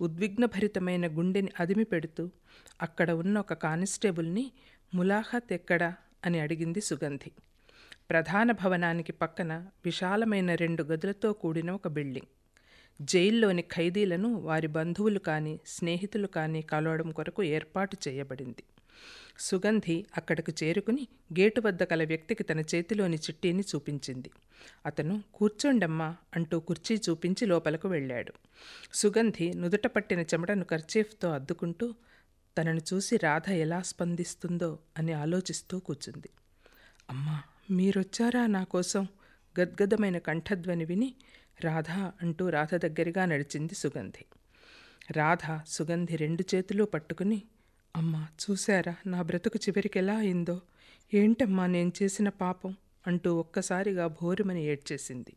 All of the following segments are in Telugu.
ఉద్విగ్నభరితమైన గుండెని అదిమి పెడుతూ అక్కడ ఉన్న ఒక కానిస్టేబుల్ని ములాఖత్ ఎక్కడా అని అడిగింది సుగంధి ప్రధాన భవనానికి పక్కన విశాలమైన రెండు గదులతో కూడిన ఒక బిల్డింగ్ జైల్లోని ఖైదీలను వారి బంధువులు కానీ స్నేహితులు కానీ కలవడం కొరకు ఏర్పాటు చేయబడింది సుగంధి అక్కడికి చేరుకుని గేటు వద్ద కల వ్యక్తికి తన చేతిలోని చిట్టీని చూపించింది అతను కూర్చోండమ్మా అంటూ కుర్చీ చూపించి లోపలకు వెళ్ళాడు సుగంధి నుదుట పట్టిన చెమటను కర్చీఫ్తో అద్దుకుంటూ తనను చూసి రాధ ఎలా స్పందిస్తుందో అని ఆలోచిస్తూ కూర్చుంది అమ్మా మీరొచ్చారా నా కోసం గద్గదమైన కంఠధ్వని విని రాధ అంటూ రాధ దగ్గరగా నడిచింది సుగంధి రాధ సుగంధి రెండు చేతులు పట్టుకుని అమ్మా చూశారా నా బ్రతుకు చివరికి ఎలా అయిందో ఏంటమ్మా నేను చేసిన పాపం అంటూ ఒక్కసారిగా భోరుమని ఏడ్చేసింది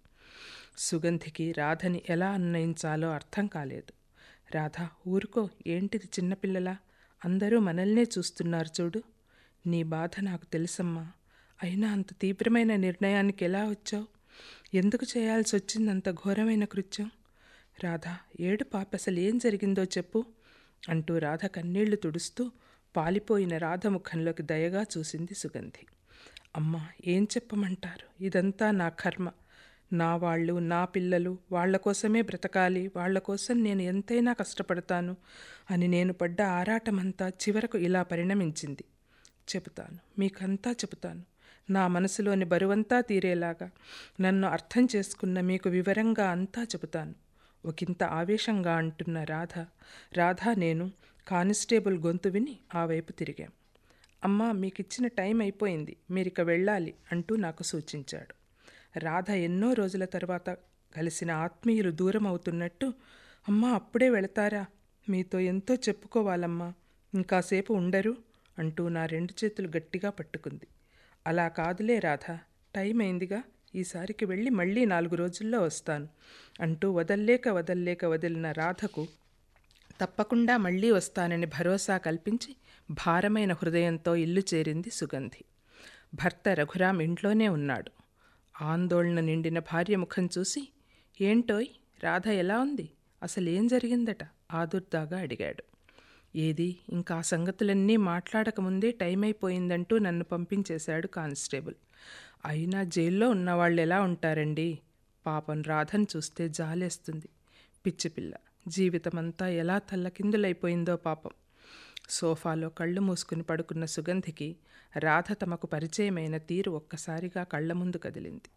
సుగంధికి రాధని ఎలా అన్వయించాలో అర్థం కాలేదు రాధ ఊరుకో ఏంటిది చిన్నపిల్లలా అందరూ మనల్నే చూస్తున్నారు చూడు నీ బాధ నాకు తెలుసమ్మా అయినా అంత తీవ్రమైన నిర్ణయానికి ఎలా వచ్చావు ఎందుకు చేయాల్సి వచ్చింది అంత ఘోరమైన కృత్యం రాధ ఏడు పాప అసలు ఏం జరిగిందో చెప్పు అంటూ రాధ కన్నీళ్లు తుడుస్తూ పాలిపోయిన రాధ ముఖంలోకి దయగా చూసింది సుగంధి అమ్మా ఏం చెప్పమంటారు ఇదంతా నా కర్మ నా వాళ్ళు నా పిల్లలు వాళ్ళ కోసమే బ్రతకాలి వాళ్ళ కోసం నేను ఎంతైనా కష్టపడతాను అని నేను పడ్డ ఆరాటమంతా చివరకు ఇలా పరిణమించింది చెబుతాను మీకంతా చెబుతాను నా మనసులోని బరువంతా తీరేలాగా నన్ను అర్థం చేసుకున్న మీకు వివరంగా అంతా చెబుతాను ఒకంత ఆవేశంగా అంటున్న రాధ రాధ నేను కానిస్టేబుల్ గొంతు విని ఆ వైపు తిరిగాం అమ్మా మీకిచ్చిన టైం అయిపోయింది మీరిక వెళ్ళాలి అంటూ నాకు సూచించాడు రాధ ఎన్నో రోజుల తర్వాత కలిసిన ఆత్మీయులు దూరం అవుతున్నట్టు అమ్మా అప్పుడే వెళతారా మీతో ఎంతో చెప్పుకోవాలమ్మా ఇంకాసేపు ఉండరు అంటూ నా రెండు చేతులు గట్టిగా పట్టుకుంది అలా కాదులే రాధ టైం అయిందిగా ఈసారికి వెళ్ళి మళ్ళీ నాలుగు రోజుల్లో వస్తాను అంటూ వదల్లేక వదల్లేక వదిలిన రాధకు తప్పకుండా మళ్ళీ వస్తానని భరోసా కల్పించి భారమైన హృదయంతో ఇల్లు చేరింది సుగంధి భర్త రఘురాం ఇంట్లోనే ఉన్నాడు ఆందోళన నిండిన భార్య ముఖం చూసి ఏంటోయ్ రాధ ఎలా ఉంది అసలు ఏం జరిగిందట ఆదుర్దాగా అడిగాడు ఏది ఇంకా ఆ సంగతులన్నీ మాట్లాడకముందే టైం అయిపోయిందంటూ నన్ను పంపించేశాడు కానిస్టేబుల్ అయినా జైల్లో ఉన్నవాళ్ళు ఎలా ఉంటారండి పాపం రాధను చూస్తే జాలేస్తుంది పిచ్చిపిల్ల జీవితమంతా ఎలా తల్లకిందులైపోయిందో పాపం సోఫాలో కళ్ళు మూసుకుని పడుకున్న సుగంధికి రాధ తమకు పరిచయమైన తీరు ఒక్కసారిగా కళ్ళ ముందు కదిలింది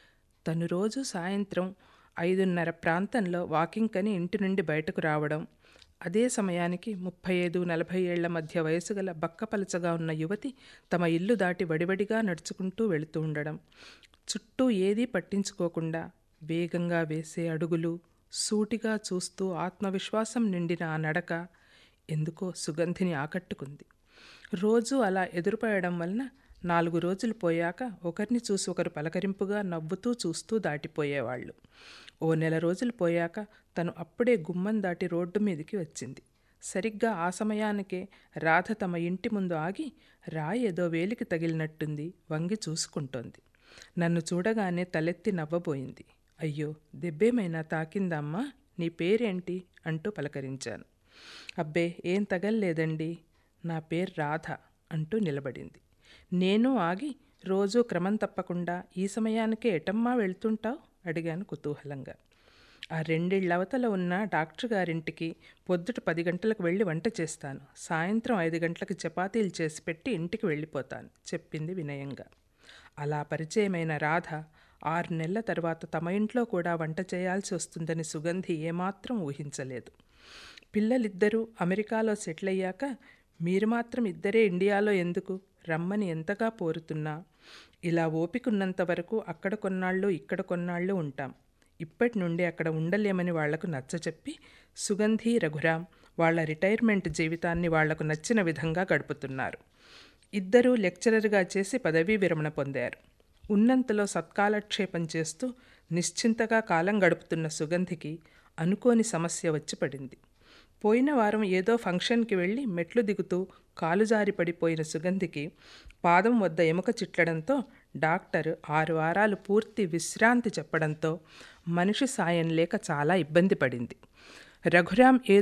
తను రోజు సాయంత్రం ఐదున్నర ప్రాంతంలో వాకింగ్ కని ఇంటి నుండి బయటకు రావడం అదే సమయానికి ముప్పై ఐదు నలభై ఏళ్ల మధ్య వయసు గల బక్కపలచగా ఉన్న యువతి తమ ఇల్లు దాటి వడివడిగా నడుచుకుంటూ వెళుతూ ఉండడం చుట్టూ ఏదీ పట్టించుకోకుండా వేగంగా వేసే అడుగులు సూటిగా చూస్తూ ఆత్మవిశ్వాసం నిండిన ఆ నడక ఎందుకో సుగంధిని ఆకట్టుకుంది రోజు అలా ఎదురుపడడం వలన నాలుగు రోజులు పోయాక ఒకరిని చూసి ఒకరు పలకరింపుగా నవ్వుతూ చూస్తూ దాటిపోయేవాళ్ళు ఓ నెల రోజులు పోయాక తను అప్పుడే గుమ్మం దాటి రోడ్డు మీదకి వచ్చింది సరిగ్గా ఆ సమయానికే రాధ తమ ఇంటి ముందు ఆగి రాయి ఏదో వేలికి తగిలినట్టుంది వంగి చూసుకుంటోంది నన్ను చూడగానే తలెత్తి నవ్వబోయింది అయ్యో దెబ్బేమైనా తాకిందమ్మా నీ పేరేంటి అంటూ పలకరించాను అబ్బే ఏం తగల్లేదండి నా పేరు రాధ అంటూ నిలబడింది నేను ఆగి రోజూ క్రమం తప్పకుండా ఈ సమయానికే ఎటమ్మా వెళ్తుంటావు అడిగాను కుతూహలంగా ఆ రెండేళ్లవతల ఉన్న డాక్టర్ గారింటికి పొద్దుట పది గంటలకు వెళ్ళి వంట చేస్తాను సాయంత్రం ఐదు గంటలకు చపాతీలు చేసి పెట్టి ఇంటికి వెళ్ళిపోతాను చెప్పింది వినయంగా అలా పరిచయమైన రాధ ఆరు నెలల తర్వాత తమ ఇంట్లో కూడా వంట చేయాల్సి వస్తుందని సుగంధి ఏమాత్రం ఊహించలేదు పిల్లలిద్దరూ అమెరికాలో సెటిల్ అయ్యాక మీరు మాత్రం ఇద్దరే ఇండియాలో ఎందుకు రమ్మని ఎంతగా పోరుతున్నా ఇలా ఓపికన్నంత వరకు అక్కడ కొన్నాళ్ళు ఇక్కడ కొన్నాళ్ళు ఉంటాం ఇప్పటి నుండి అక్కడ ఉండలేమని వాళ్లకు నచ్చచెప్పి సుగంధి రఘురాం వాళ్ల రిటైర్మెంట్ జీవితాన్ని వాళ్లకు నచ్చిన విధంగా గడుపుతున్నారు ఇద్దరూ లెక్చరర్గా చేసి పదవీ విరమణ పొందారు ఉన్నంతలో సత్కాలక్షేపం చేస్తూ నిశ్చింతగా కాలం గడుపుతున్న సుగంధికి అనుకోని సమస్య వచ్చి పడింది పోయిన వారం ఏదో ఫంక్షన్కి వెళ్ళి మెట్లు దిగుతూ కాలు జారి పడిపోయిన సుగంధికి పాదం వద్ద ఎముక చిట్లడంతో డాక్టర్ ఆరు వారాలు పూర్తి విశ్రాంతి చెప్పడంతో మనిషి సాయం లేక చాలా ఇబ్బంది పడింది రఘురాం ఏదో